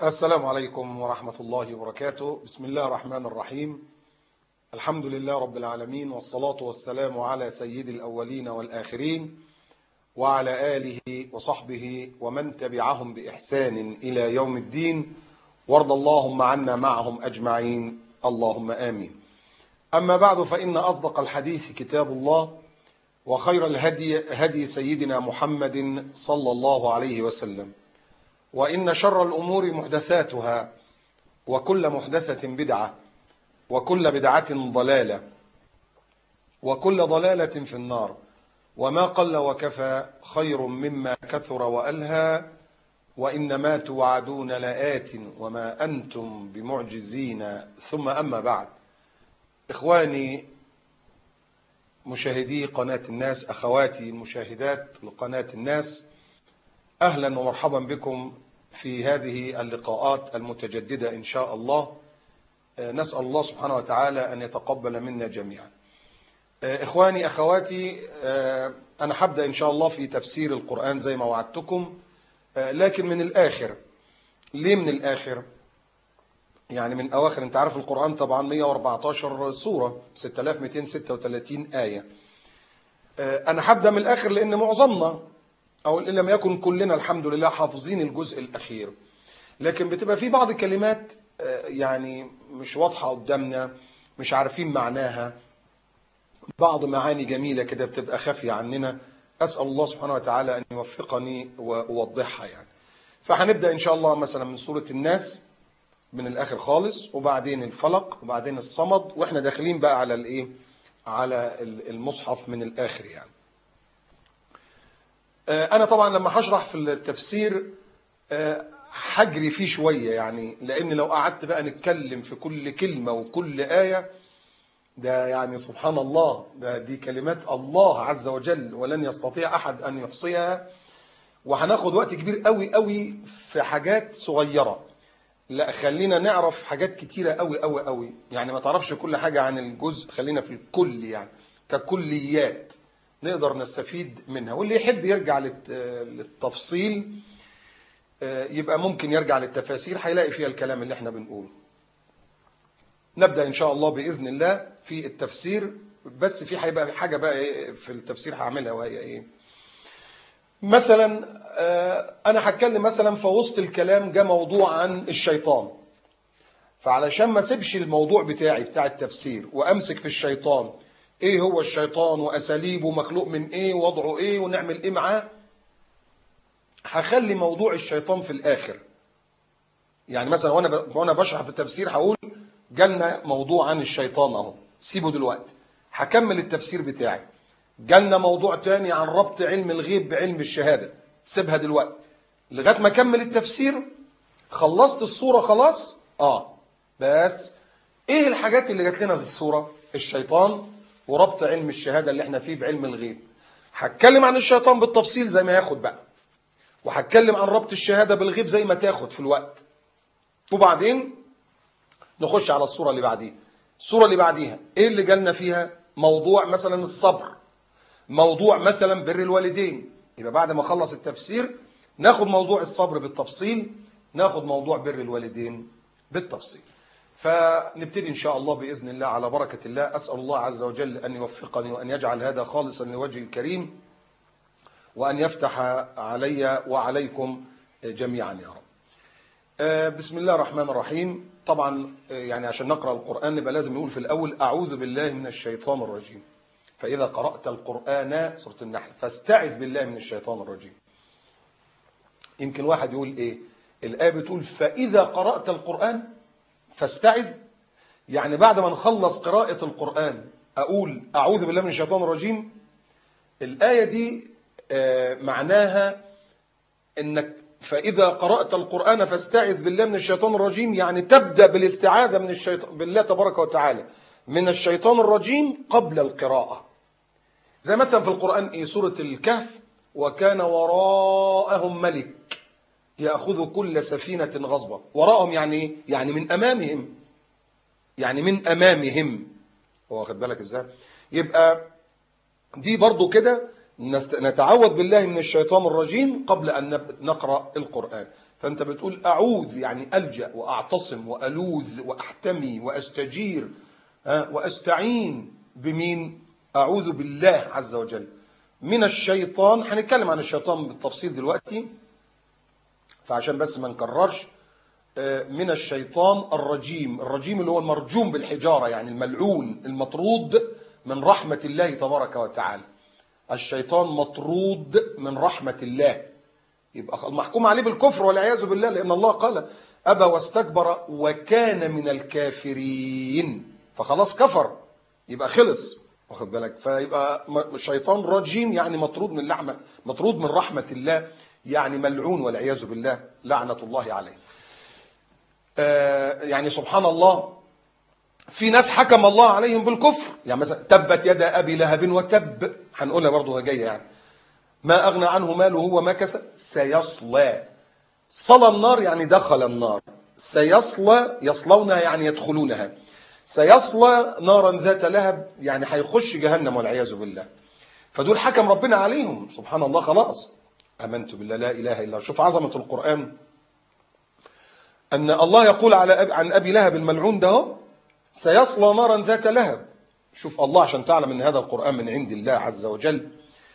السلام عليكم ورحمة الله وبركاته بسم الله الرحمن الرحيم الحمد لله رب العالمين والصلاة والسلام على سيد الأولين والآخرين وعلى آله وصحبه ومن تبعهم بإحسان إلى يوم الدين وارض اللهم عنا معهم أجمعين اللهم آمين أما بعد فإن أصدق الحديث كتاب الله وخير الهدي هدي سيدنا محمد صلى الله عليه وسلم وإن شر الأمور محدثاتها وكل محدثة بدعة وكل بدعة ضلالة وكل ضلالة في النار وما قل وكفى خير مما كثر وألهى وإنما توعدون لآت وما أنتم بمعجزين ثم أما بعد إخواني مشاهدي قناة الناس أخواتي المشاهدات لقناة الناس أهلا ومرحبا بكم في هذه اللقاءات المتجددة إن شاء الله نسأل الله سبحانه وتعالى أن يتقبل منا جميعا إخواني أخواتي أنا حبدأ إن شاء الله في تفسير القرآن زي ما وعدتكم لكن من الآخر ليه من الآخر يعني من أواخر أنت عارف القرآن طبعا 114 سورة 6236 آية أنا هبدأ من الآخر لأن معظمنا أو إن لم يكن كلنا الحمد لله حافظين الجزء الأخير لكن بتبقى في بعض الكلمات يعني مش واضحة قدامنا مش عارفين معناها بعض معاني جميلة كده بتبقى خافية عننا أسأل الله سبحانه وتعالى أن يوفقني وأوضحها يعني فهنبدأ إن شاء الله مثلا من سورة الناس من الآخر خالص وبعدين الفلق وبعدين الصمد وإحنا داخلين بقى على الإيه على المصحف من الآخر يعني أنا طبعا لما هشرح في التفسير هجري فيه شوية يعني لأن لو قعدت بقى نتكلم في كل كلمة وكل آية ده يعني سبحان الله ده دي كلمات الله عز وجل ولن يستطيع أحد أن يحصيها وهناخد وقت كبير قوي قوي في حاجات صغيرة لا خلينا نعرف حاجات كتيرة قوي قوي قوي يعني ما تعرفش كل حاجة عن الجزء خلينا في الكل يعني ككليات نقدر نستفيد منها واللي يحب يرجع للتفصيل يبقى ممكن يرجع للتفاسير هيلاقي فيها الكلام اللي احنا بنقوله نبدأ إن شاء الله بإذن الله في التفسير بس في هيبقى حاجة بقى إيه في التفسير هعملها وهي إيه مثلا أنا هتكلم مثلا في وسط الكلام جاء موضوع عن الشيطان فعلشان ما سيبش الموضوع بتاعي بتاع التفسير وأمسك في الشيطان إيه هو الشيطان وأساليبه مخلوق من إيه وضعه إيه ونعمل إيه معاه هخلي موضوع الشيطان في الآخر يعني مثلا وأنا وأنا بشرح في التفسير هقول جالنا موضوع عن الشيطان اهو سيبه دلوقتي هكمل التفسير بتاعي جالنا موضوع تاني عن ربط علم الغيب بعلم الشهادة سيبها دلوقتي لغاية ما اكمل التفسير خلصت الصورة خلاص اه بس ايه الحاجات اللي جات لنا في الصورة الشيطان وربط علم الشهادة اللي احنا فيه بعلم الغيب هتكلم عن الشيطان بالتفصيل زي ما ياخد بقى وهتكلم عن ربط الشهادة بالغيب زي ما تاخد في الوقت وبعدين نخش على الصورة اللي بعديها الصورة اللي بعديها ايه اللي جالنا فيها موضوع مثلا الصبر موضوع مثلا بر الوالدين يبقى بعد ما اخلص التفسير ناخد موضوع الصبر بالتفصيل ناخد موضوع بر الوالدين بالتفصيل فنبتدي إن شاء الله بإذن الله على بركة الله أسأل الله عز وجل أن يوفقني وأن يجعل هذا خالصا لوجه الكريم وأن يفتح علي وعليكم جميعا يا رب بسم الله الرحمن الرحيم طبعا يعني عشان نقرأ القرآن نبقى لازم نقول في الأول أعوذ بالله من الشيطان الرجيم فإذا قرأت القرآن سورة النحل فاستعذ بالله من الشيطان الرجيم يمكن واحد يقول إيه الآية بتقول فإذا قرأت القرآن فاستعذ يعني بعد ما نخلص قراءة القرآن أقول أعوذ بالله من الشيطان الرجيم الآية دي معناها أنك فإذا قرأت القرآن فاستعذ بالله من الشيطان الرجيم يعني تبدأ بالاستعاذة من الشيطان بالله تبارك وتعالى من الشيطان الرجيم قبل القراءة زي مثلا في القرآن إيه سورة الكهف وكان وراءهم ملك يأخذ كل سفينة غصبة وراءهم يعني إيه؟ يعني من أمامهم يعني من أمامهم هو واخد بالك إزاي يبقى دي برضو كده نتعوذ بالله من الشيطان الرجيم قبل أن نقرأ القرآن فانت بتقول اعوذ يعني الجا واعتصم والوذ واحتمي واستجير ها واستعين بمين اعوذ بالله عز وجل من الشيطان هنتكلم عن الشيطان بالتفصيل دلوقتي فعشان بس ما نكررش آه، من الشيطان الرجيم الرجيم اللي هو المرجوم بالحجارة يعني الملعون المطرود من رحمة الله تبارك وتعالى الشيطان مطرود من رحمة الله يبقى المحكوم عليه بالكفر والعياذ بالله لأن الله قال أبى واستكبر وكان من الكافرين فخلاص كفر يبقى خلص واخد بالك فيبقى الشيطان رجيم يعني مطرود من لعمة مطرود من رحمة الله يعني ملعون والعياذ بالله لعنة الله عليه آه يعني سبحان الله في ناس حكم الله عليهم بالكفر يعني مثلا تبت يد أبي لهب وتب هنقولها برضه جاية يعني ما أغنى عنه ماله وما كسب سيصلى صلى النار يعني دخل النار سيصلى يصلونها يعني يدخلونها سيصلى نارا ذات لهب يعني هيخش جهنم والعياذ بالله فدول حكم ربنا عليهم سبحان الله خلاص امنت بالله لا اله الا شوف عظمه القران ان الله يقول على أبي عن ابي لهب الملعون ده سيصلى نارا ذات لهب شوف الله عشان تعلم ان هذا القران من عند الله عز وجل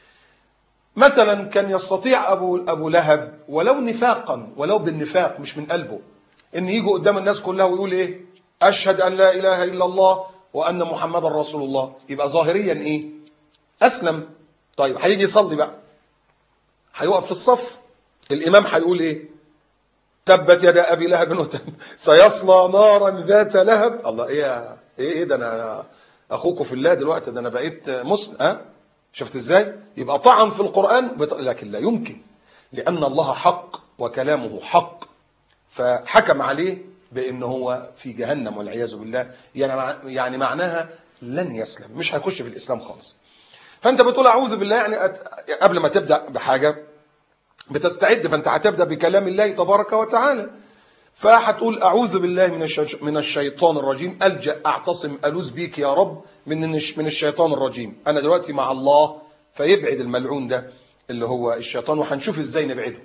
مثلا كان يستطيع ابو ابو لهب ولو نفاقا ولو بالنفاق مش من قلبه ان يجي قدام الناس كلها ويقول ايه أشهد أن لا إله إلا الله وأن محمد رسول الله يبقى ظاهريا إيه أسلم طيب هيجي يصلي بقى هيقف في الصف الإمام هيقول إيه تبت يد أبي لهب وتب سيصلى نارا ذات لهب الله إيه إيه, إيه ده أنا أخوكم في الله دلوقتي ده أنا بقيت مسلم أه شفت إزاي يبقى طعن في القرآن لكن لا يمكن لأن الله حق وكلامه حق فحكم عليه بأن هو في جهنم والعياذ بالله يعني يعني معناها لن يسلم مش هيخش في الإسلام خالص فأنت بتقول أعوذ بالله يعني قبل ما تبدأ بحاجة بتستعد فأنت هتبدأ بكلام الله تبارك وتعالى فهتقول أعوذ بالله من من الشيطان الرجيم ألجأ أعتصم ألوذ بيك يا رب من من الشيطان الرجيم أنا دلوقتي مع الله فيبعد الملعون ده اللي هو الشيطان وهنشوف إزاي نبعده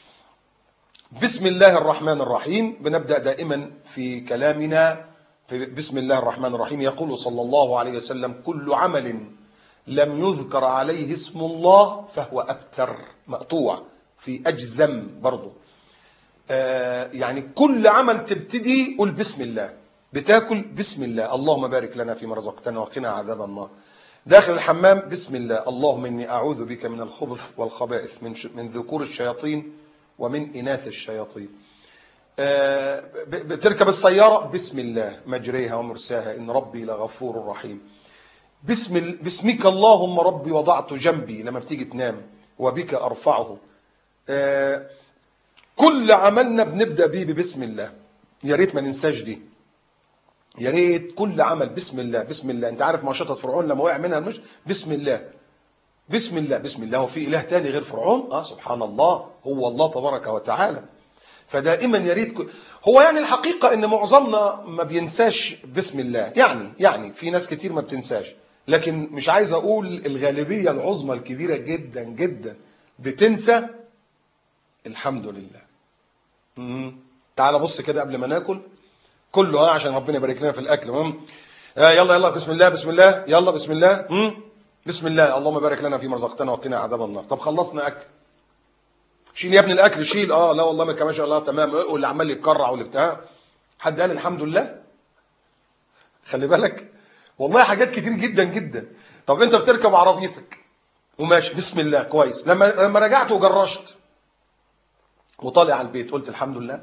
بسم الله الرحمن الرحيم بنبدأ دائما في كلامنا في بسم الله الرحمن الرحيم يقول صلى الله عليه وسلم كل عمل لم يذكر عليه اسم الله فهو أبتر مقطوع في أجزم برضه آه يعني كل عمل تبتدي قل بسم الله بتاكل بسم الله اللهم بارك لنا فيما رزقتنا وقنا عذاب النار داخل الحمام بسم الله اللهم إني أعوذ بك من الخبث والخبائث من, من ذكور الشياطين ومن إناث الشياطين آه، بتركب السيارة بسم الله مجريها ومرساها إن ربي لغفور رحيم بسم باسمك اللهم ربي وضعت جنبي لما بتيجي تنام وبك أرفعه آه، كل عملنا بنبدأ بيه ببسم الله يا ريت ما ننساش دي يا ريت كل عمل بسم الله بسم الله انت عارف مشطة فرعون لما وقع منها المش بسم الله بسم الله بسم الله وفي إله تاني غير فرعون آه سبحان الله هو الله تبارك وتعالى فدائما يريد هو يعني الحقيقة ان معظمنا ما بينساش بسم الله يعني يعني في ناس كتير ما بتنساش لكن مش عايز اقول الغالبية العظمى الكبيرة جدا جدا بتنسى الحمد لله مم. تعال بص كده قبل ما ناكل كله اه عشان ربنا يبارك لنا في الاكل آه يلا يلا بسم الله بسم الله يلا بسم الله مم. بسم الله اللهم بارك لنا فيما رزقتنا وقنا عذاب النار طب خلصنا اكل شيل يا ابني الاكل شيل اه لا والله ما شاء الله تمام واللي عمال يتكرع واللي بتاع حد قال الحمد لله خلي بالك والله حاجات كتير جدا جدا طب انت بتركب عربيتك وماشي بسم الله كويس لما لما رجعت وجرشت وطالع على البيت قلت الحمد لله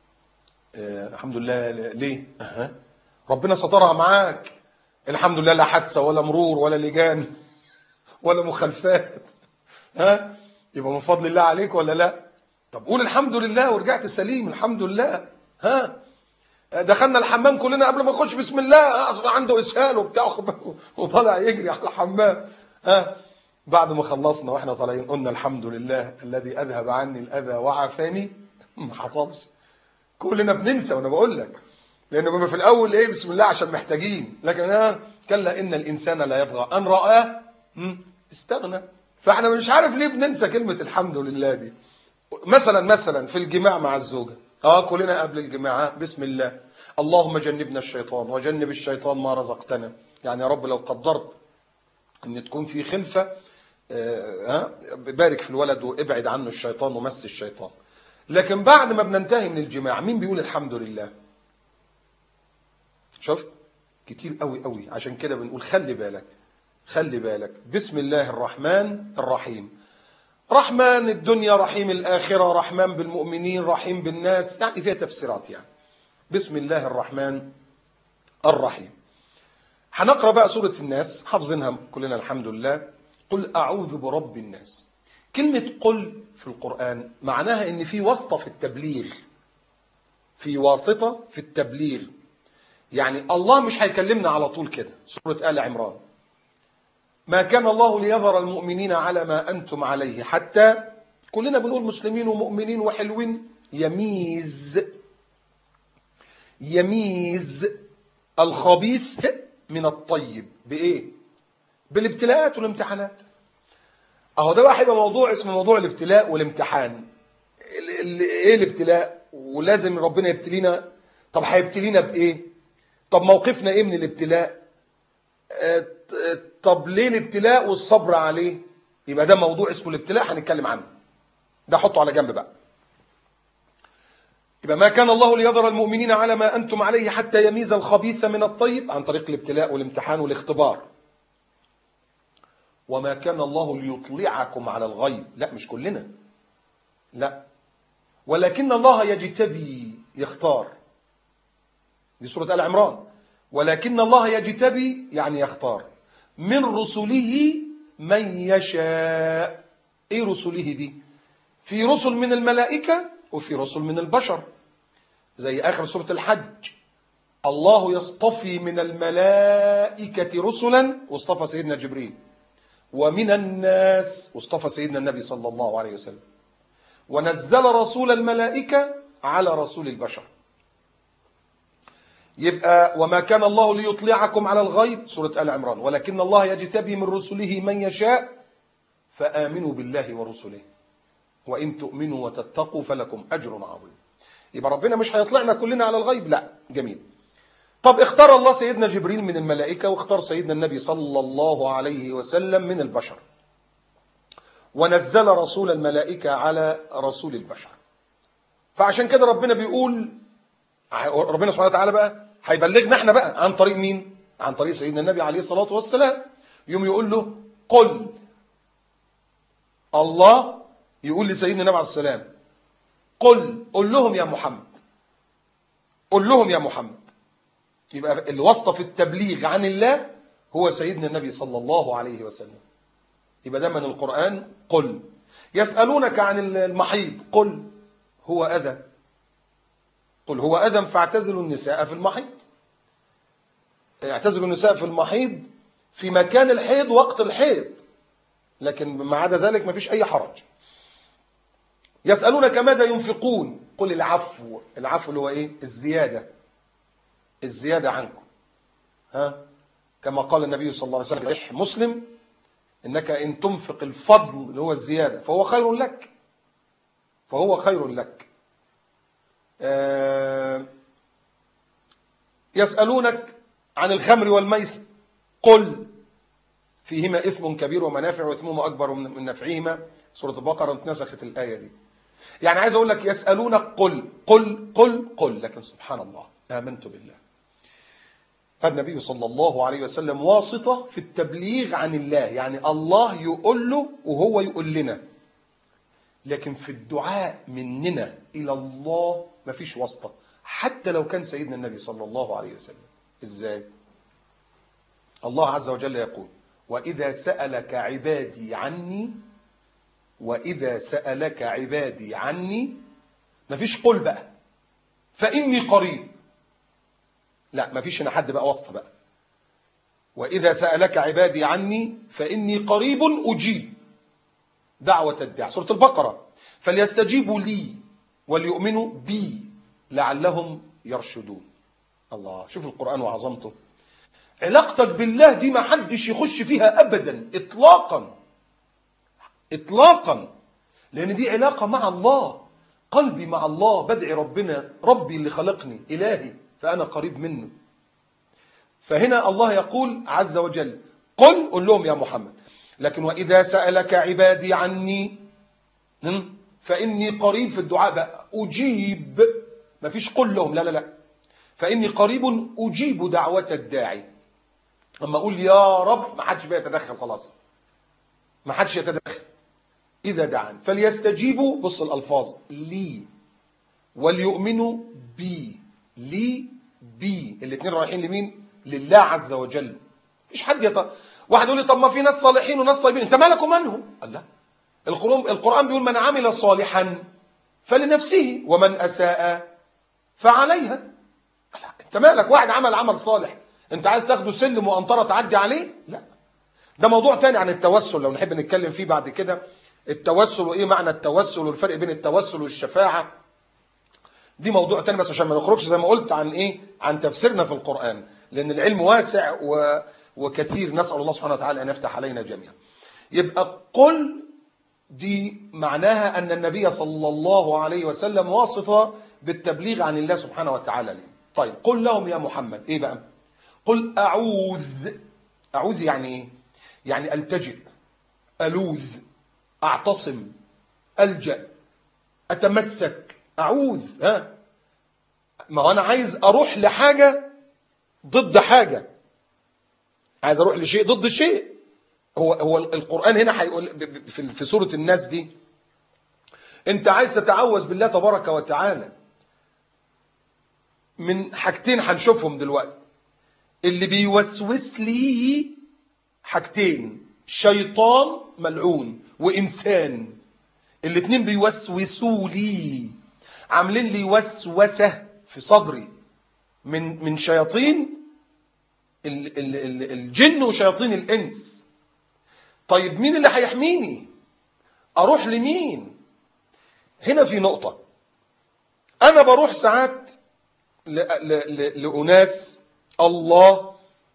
آه الحمد لله ليه أه. ربنا سترها معاك الحمد لله لا حادثه ولا مرور ولا لجان ولا مخالفات ها يبقى من فضل الله عليك ولا لا طب قول الحمد لله ورجعت سليم الحمد لله ها دخلنا الحمام كلنا قبل ما نخش بسم الله اصلا عنده اسهال وبتاع وطالع يجري على الحمام ها بعد ما خلصنا واحنا طالعين قلنا الحمد لله الذي اذهب عني الاذى وعافاني ما حصلش كلنا بننسى وانا بقول لك لانه بما في الاول ايه بسم الله عشان محتاجين لكن ها كلا ان الانسان لا يطغى ان راه استغنى فاحنا مش عارف ليه بننسى كلمة الحمد لله دي مثلا مثلا في الجماع مع الزوجة اه كلنا قبل الجماع بسم الله اللهم جنبنا الشيطان وجنب الشيطان ما رزقتنا يعني يا رب لو قدرت ان تكون في خلفة ها بارك في الولد وابعد عنه الشيطان ومس الشيطان لكن بعد ما بننتهي من الجماع مين بيقول الحمد لله شفت كتير قوي قوي عشان كده بنقول خلي بالك خلي بالك بسم الله الرحمن الرحيم رحمن الدنيا رحيم الآخرة رحمن بالمؤمنين رحيم بالناس يعني فيها تفسيرات يعني بسم الله الرحمن الرحيم هنقرأ بقى سورة الناس حافظينها كلنا الحمد لله قل أعوذ برب الناس كلمة قل في القرآن معناها إن في واسطة في التبليغ في واسطة في التبليغ يعني الله مش هيكلمنا على طول كده سورة آل عمران ما كان الله ليظهر المؤمنين على ما أنتم عليه حتى كلنا بنقول مسلمين ومؤمنين وحلوين يميز يميز الخبيث من الطيب بإيه؟ بالابتلاءات والامتحانات اهو ده بقى هيبقى موضوع اسمه موضوع الابتلاء والامتحان ايه الابتلاء ولازم ربنا يبتلينا طب هيبتلينا بايه طب موقفنا ايه من الابتلاء آه طب ليه الابتلاء والصبر عليه يبقى ده موضوع اسمه الابتلاء هنتكلم عنه ده حطه على جنب بقى يبقى ما كان الله ليظهر المؤمنين على ما انتم عليه حتى يميز الخبيث من الطيب عن طريق الابتلاء والامتحان والاختبار وما كان الله ليطلعكم على الغيب لا مش كلنا لا ولكن الله يجتبي يختار دي سورة آل عمران ولكن الله يجتبي يعني يختار من رسله من يشاء ايه رسله دي في رسل من الملائكة وفي رسل من البشر زي آخر سورة الحج الله يصطفي من الملائكة رسلا واصطفى سيدنا جبريل ومن الناس واصطفى سيدنا النبي صلى الله عليه وسلم ونزل رسول الملائكة على رسول البشر يبقى وما كان الله ليطلعكم على الغيب سورة آل عمران ولكن الله يجتبي من رسله من يشاء فآمنوا بالله ورسله وإن تؤمنوا وتتقوا فلكم أجر عظيم يبقى ربنا مش هيطلعنا كلنا على الغيب لا جميل طب اختار الله سيدنا جبريل من الملائكة واختار سيدنا النبي صلى الله عليه وسلم من البشر ونزل رسول الملائكة على رسول البشر فعشان كده ربنا بيقول ربنا سبحانه وتعالى بقى هيبلغنا احنا بقى عن طريق مين عن طريق سيدنا النبي عليه الصلاة والسلام يوم يقول له قل الله يقول لسيدنا النبي عليه السلام قل قل لهم يا محمد قل لهم يا محمد يبقى الواسطة في التبليغ عن الله هو سيدنا النبي صلى الله عليه وسلم يبقى ده من القرآن قل يسألونك عن المحيض قل هو أذى قل هو أذى فاعتزلوا النساء في المحيض اعتزلوا النساء في المحيض في مكان الحيض وقت الحيض لكن ما عدا ذلك ما فيش أي حرج يسألونك ماذا ينفقون قل العفو العفو اللي هو إيه الزيادة الزيادة عنكم ها كما قال النبي صلى الله عليه وسلم صحيح مسلم إنك إن تنفق الفضل اللي هو الزيادة فهو خير لك فهو خير لك آه يسألونك عن الخمر والميسر قل فيهما إثم كبير ومنافع وإثمهما أكبر من نفعهما سورة البقرة اتنسخت الآية دي يعني عايز أقول لك يسألونك قل قل قل قل لكن سبحان الله آمنت بالله النبي صلى الله عليه وسلم واسطة في التبليغ عن الله يعني الله يقول له وهو يقول لنا لكن في الدعاء مننا إلى الله ما فيش واسطة حتى لو كان سيدنا النبي صلى الله عليه وسلم إزاي الله عز وجل يقول وإذا سألك عبادي عني وإذا سألك عبادي عني ما فيش قل بقى فإني قريب لا ما فيش هنا حد بقى واسطة بقى وإذا سألك عبادي عني فإني قريب أجيب دعوة الداع سورة البقرة فليستجيبوا لي وليؤمنوا بي لعلهم يرشدون الله شوف القرآن وعظمته علاقتك بالله دي ما حدش يخش فيها أبدا إطلاقا إطلاقا لأن دي علاقة مع الله قلبي مع الله بدعي ربنا ربي اللي خلقني إلهي فأنا قريب منه فهنا الله يقول عز وجل قل قل لهم يا محمد لكن وإذا سألك عبادي عني هم؟ فإني قريب في الدعاء بقى أجيب ما فيش قل لهم لا لا لا فإني قريب أجيب دعوة الداعي أما أقول يا رب ما حدش بيتدخل خلاص ما حدش يتدخل إذا دعان فليستجيبوا بص الألفاظ لي وليؤمنوا بي لي بي الاثنين رايحين لمين لله عز وجل مفيش حد يط... واحد يقول لي طب ما في ناس صالحين وناس طيبين انت مالك ومنهم قال لا القرآن القرآن بيقول من عمل صالحا فلنفسه ومن أساء فعليها لا انت مالك واحد عمل عمل صالح انت عايز تاخده سلم وانطره تعدي عليه لا ده موضوع تاني عن التوسل لو نحب نتكلم فيه بعد كده التوسل وايه معنى التوسل والفرق بين التوسل والشفاعه دي موضوع تاني بس عشان ما نخرجش زي ما قلت عن ايه عن تفسيرنا في القران لان العلم واسع و... وكثير نسال الله سبحانه وتعالى ان يفتح علينا جميعا يبقى قل دي معناها ان النبي صلى الله عليه وسلم واسطه بالتبليغ عن الله سبحانه وتعالى ليه طيب قل لهم يا محمد ايه بقى قل اعوذ اعوذ يعني ايه يعني التجئ الوذ اعتصم الجا اتمسك اعوذ ها ما هو انا عايز اروح لحاجه ضد حاجه عايز اروح لشيء ضد شيء هو هو القران هنا هيقول في في سوره الناس دي انت عايز تتعوذ بالله تبارك وتعالى من حاجتين هنشوفهم دلوقتي اللي بيوسوس لي حاجتين شيطان ملعون وانسان الاتنين بيوسوسوا لي عاملين لي وسوسه في صدري من من شياطين ال ال ال الجن وشياطين الانس طيب مين اللي هيحميني اروح لمين هنا في نقطه انا بروح ساعات ل ل ل لاناس الله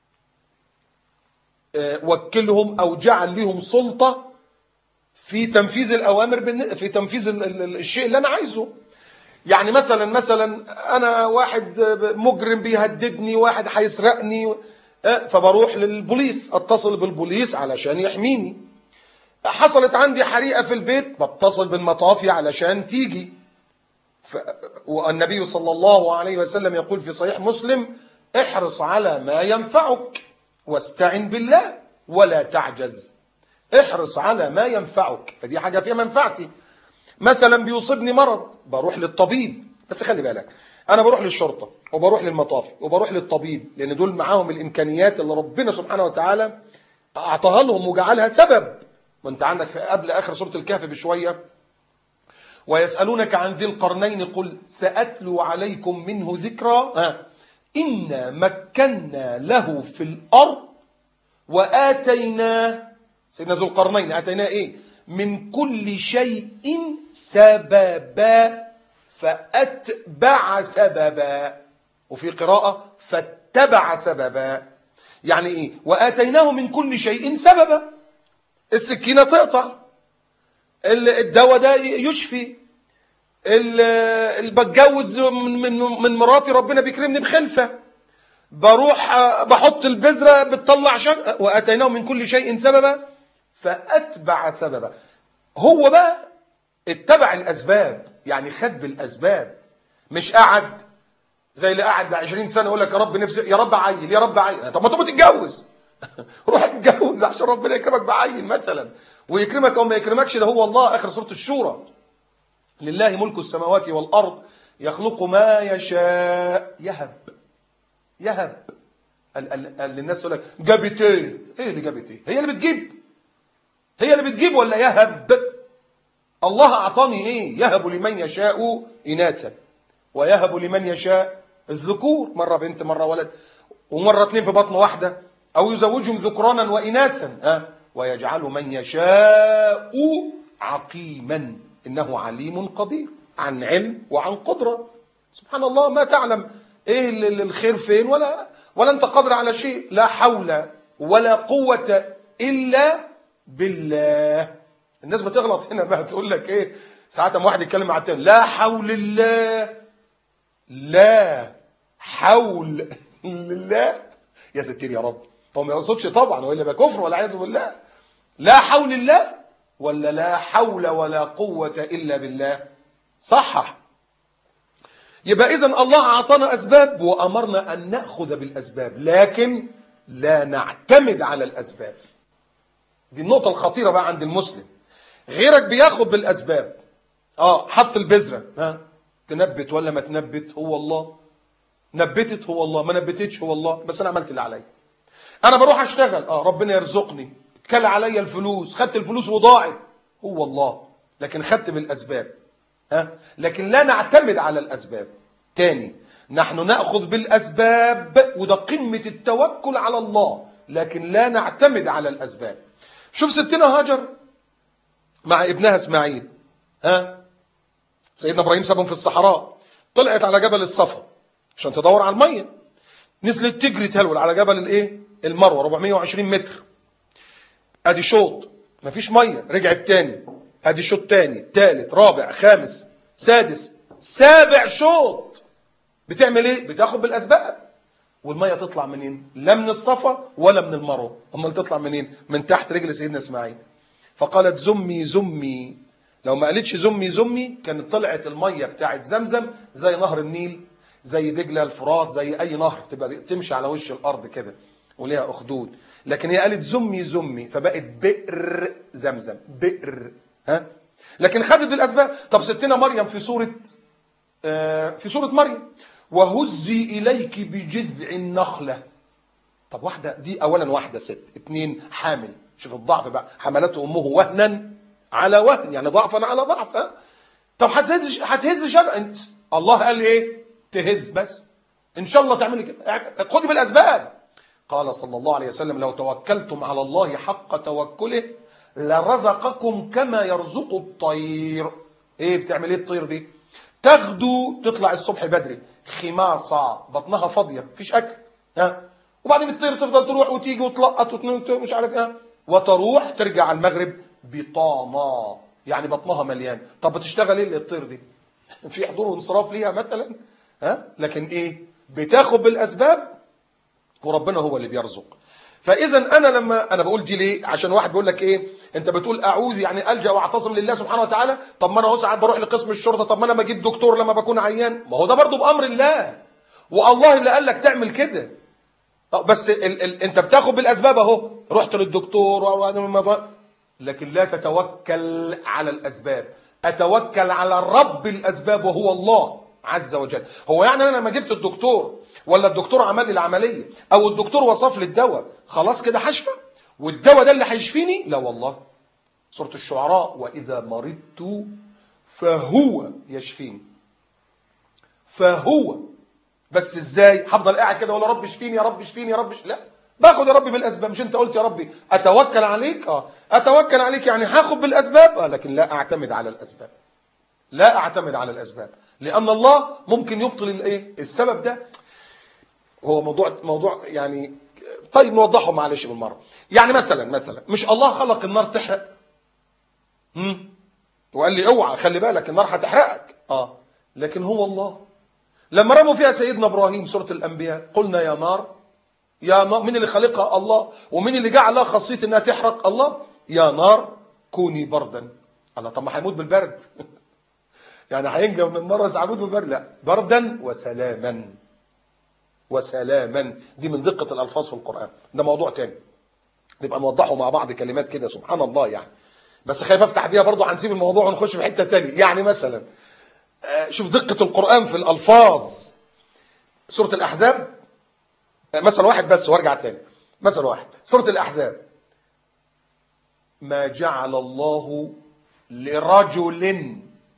وكلهم او جعل لهم سلطه في تنفيذ الاوامر في تنفيذ الشيء اللي انا عايزه يعني مثلا مثلا انا واحد مجرم بيهددني واحد هيسرقني فبروح للبوليس اتصل بالبوليس علشان يحميني حصلت عندي حريقه في البيت بتصل بالمطافي علشان تيجي ف... والنبي صلى الله عليه وسلم يقول في صحيح مسلم احرص على ما ينفعك واستعن بالله ولا تعجز احرص على ما ينفعك فدي حاجة فيها منفعتي مثلا بيصيبني مرض بروح للطبيب بس خلي بالك انا بروح للشرطة وبروح للمطافي وبروح للطبيب لان دول معاهم الامكانيات اللي ربنا سبحانه وتعالى اعطاها لهم وجعلها سبب وانت عندك في قبل اخر سورة الكهف بشوية ويسألونك عن ذي القرنين قل سأتلو عليكم منه ذكرى ها إنا مكنا له في الأرض وآتيناه سيدنا ذو القرنين آتيناه إيه من كل شيء سببا فأتبع سببا وفي قراءة فاتبع سببا يعني إيه وآتيناه من كل شيء سببا السكينة تقطع الدواء ده يشفي اللي بتجوز من من من مراتي ربنا بيكرمني بخلفه بروح بحط البذره بتطلع شجر واتيناه من كل شيء سببا فاتبع سببا هو بقى اتبع الاسباب يعني خد بالاسباب مش قعد زي اللي قعد 20 سنه يقول لك يا رب نفسي يا رب عيل يا رب عيل طب ما تقوم تتجوز روح اتجوز عشان ربنا يكرمك بعيل مثلا ويكرمك او ما يكرمكش ده هو الله اخر سوره الشورى لله ملك السماوات والارض يخلق ما يشاء يهب يهب ال ال ال الناس تقول لك جابت ايه ايه اللي جابت ايه هي اللي بتجيب هي اللي بتجيب ولا يهب الله اعطاني ايه يهب لمن يشاء اناثا ويهب لمن يشاء الذكور مره بنت مره ولد ومره اتنين في بطن واحده او يزوجهم ذكرانا واناثا ها ويجعل من يشاء عقيما انه عليم قدير عن علم وعن قدره سبحان الله ما تعلم ايه الخير فين ولا ولا انت قادر على شيء لا حول ولا قوه الا بالله الناس بتغلط هنا بقى تقول لك ايه ساعات اما واحد يتكلم مع التاني لا حول الله لا حول لله يا ستير يا رب هو ما يقصدش طبعا والا يبقى كفر ولا عياذ بالله لا حول الله ولا لا حول ولا قوة إلا بالله صحح يبقى إذن الله أعطانا أسباب وأمرنا أن نأخذ بالأسباب لكن لا نعتمد على الأسباب دي النقطة الخطيرة بقى عند المسلم غيرك بياخد بالأسباب اه حط البذرة ها تنبت ولا ما تنبت هو الله نبتت هو الله ما نبتتش هو الله بس انا عملت اللي عليا انا بروح اشتغل اه ربنا يرزقني كل عليا الفلوس خدت الفلوس وضاعت هو الله لكن خدت بالاسباب ها لكن لا نعتمد على الاسباب تاني نحن ناخذ بالاسباب وده قمه التوكل على الله لكن لا نعتمد على الاسباب شوف ستنا هاجر مع ابنها اسماعيل ها سيدنا ابراهيم سابهم في الصحراء طلعت على جبل الصفا عشان تدور على الميه نزلت تجري تهلول على جبل الايه المروه 420 متر ادي شوط مفيش ميه رجعت تاني ادي شوط تاني تالت رابع خامس سادس سابع شوط بتعمل ايه بتاخد بالاسباب والميه تطلع منين لا من الصفا ولا من المروه امال تطلع منين من تحت رجل سيدنا اسماعيل فقالت زمي زمي لو ما قالتش زمي زمي كانت طلعت الميه بتاعت زمزم زي نهر النيل زي دجله الفرات زي اي نهر تبقى تمشي على وش الارض كده وليها اخدود لكن هي قالت زمي زمي فبقت بئر زمزم بئر ها لكن خدت بالاسباب طب ستنا مريم في سوره آه في سوره مريم وهزي اليك بجذع النخله طب واحده دي اولا واحده ست اتنين حامل شوف الضعف بقى حملته امه وهنا على وهن يعني ضعفا على ضعف ها طب هتهز هتهز شبع انت الله قال ايه تهز بس ان شاء الله تعملي كده خدي بالاسباب قال صلى الله عليه وسلم لو توكلتم على الله حق توكله لرزقكم كما يرزق الطير ايه بتعمل ايه الطير دي تغدو تطلع الصبح بدري خماصة بطنها فاضية مفيش اكل ها وبعدين الطير تفضل تروح وتيجي وتلقط وتنام مش عارف ايه وتروح ترجع على المغرب بطانة يعني بطنها مليان طب بتشتغل ايه الطير دي في حضور وانصراف ليها مثلا ها لكن ايه بتاخد بالاسباب وربنا هو اللي بيرزق فاذا انا لما انا بقول دي ليه عشان واحد بيقول لك ايه انت بتقول اعوذ يعني الجا واعتصم لله سبحانه وتعالى طب ما انا اهو ساعات بروح لقسم الشرطه طب ما انا بجيب دكتور لما بكون عيان ما هو ده برضه بامر الله والله اللي قال لك تعمل كده بس ال ال انت بتاخد بالاسباب اهو رحت للدكتور لكن لا تتوكل على الاسباب اتوكل على رب الاسباب وهو الله عز وجل هو يعني انا لما جبت الدكتور ولا الدكتور عمل لي العمليه او الدكتور وصف لي الدواء خلاص كده هشفى والدواء ده اللي هيشفيني لا والله سوره الشعراء واذا مرضت فهو يشفيني فهو بس ازاي هفضل قاعد كده ولا رب اشفيني يا رب اشفيني يا رب لا باخد يا ربي بالاسباب مش انت قلت يا ربي اتوكل عليك اه اتوكل عليك يعني هاخد بالاسباب اه لكن لا اعتمد على الاسباب لا اعتمد على الاسباب لان الله ممكن يبطل الايه السبب ده هو موضوع موضوع يعني طيب نوضحه معلش بالمره يعني مثلا مثلا مش الله خلق النار تحرق امم وقال لي اوعى خلي بالك النار هتحرقك اه لكن هو الله لما رموا فيها سيدنا ابراهيم سوره الانبياء قلنا يا نار يا نار مين اللي خلقها الله ومين اللي جعل لها خاصيه انها تحرق الله يا نار كوني بردا الله طب ما هيموت بالبرد يعني هينجى من النار بس هيموت بالبرد لا بردا وسلاما وسلاما دي من دقه الالفاظ في القران ده موضوع تاني نبقى نوضحه مع بعض كلمات كده سبحان الله يعني بس خايف افتح بيها برضه هنسيب الموضوع ونخش في حته تانية يعني مثلا شوف دقه القران في الالفاظ سوره الاحزاب مثل واحد بس وارجع تاني مثل واحد سورة الأحزاب ما جعل الله لرجل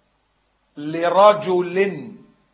لرجل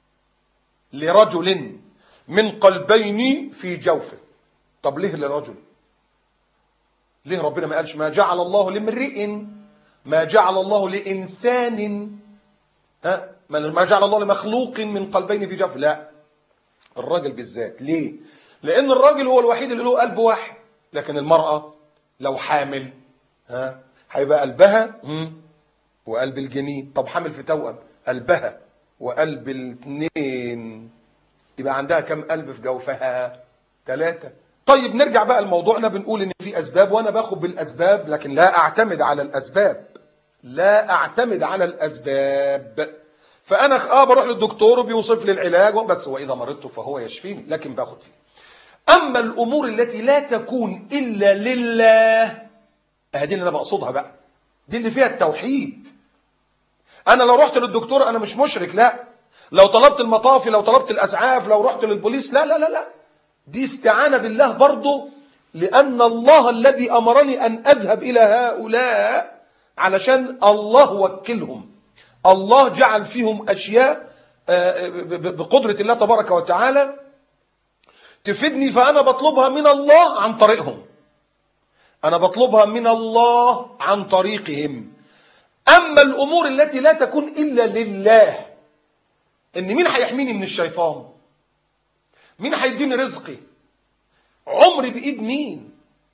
لرجل من قلبين في جوفه طب ليه لرجل ليه ربنا ما قالش ما جعل الله لامرئ ما جعل الله لإنسان ها ما جعل الله لمخلوق من قلبين في جوفه لا الراجل بالذات ليه لان الراجل هو الوحيد اللي له قلب واحد لكن المراه لو حامل ها هيبقى قلبها مم، وقلب الجنين طب حامل في توأم قلبها وقلب الاثنين يبقى عندها كم قلب في جوفها ثلاثة طيب نرجع بقى لموضوعنا بنقول ان في اسباب وانا باخد بالاسباب لكن لا اعتمد على الاسباب لا اعتمد على الاسباب فانا خ- اه بروح للدكتور وبيوصف لي العلاج بس واذا مرضت فهو يشفيني لكن باخد فيه اما الامور التي لا تكون الا لله هذه اللي انا بقصدها بقى دي اللي فيها التوحيد انا لو رحت للدكتور انا مش مشرك لا لو طلبت المطافي لو طلبت الاسعاف لو رحت للبوليس لا لا لا لا دي استعانه بالله برضه لان الله الذي امرني ان اذهب الى هؤلاء علشان الله وكلهم الله جعل فيهم اشياء آه، ب- ب- بقدره الله تبارك وتعالى تفيدني فانا بطلبها من الله عن طريقهم انا بطلبها من الله عن طريقهم اما الامور التي لا تكون الا لله ان مين هيحميني من الشيطان مين هيديني رزقي عمري بايد مين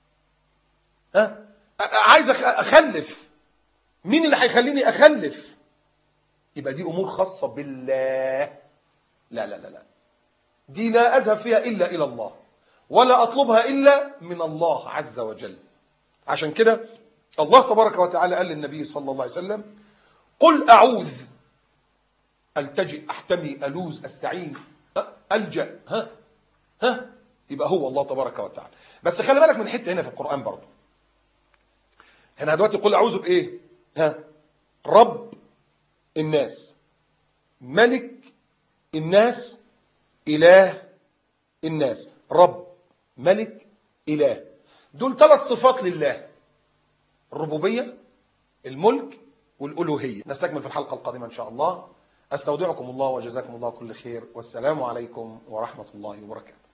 ها أ- عايز أخ- اخلف مين اللي هيخليني اخلف يبقى دي امور خاصه بالله لا لا لا لا دي لا اذهب فيها الا الى الله ولا اطلبها الا من الله عز وجل عشان كده الله تبارك وتعالى قال للنبي صلى الله عليه وسلم قل اعوذ التجئ احتمي الوز استعين أه، الجا ها ها يبقى هو الله تبارك وتعالى بس خلي بالك من حته هنا في القران برضه هنا دلوقتي قل اعوذ بايه ها رب الناس ملك الناس اله الناس رب ملك اله دول ثلاث صفات لله الربوبيه الملك والالوهيه نستكمل في الحلقه القادمه ان شاء الله استودعكم الله وجزاكم الله كل خير والسلام عليكم ورحمه الله وبركاته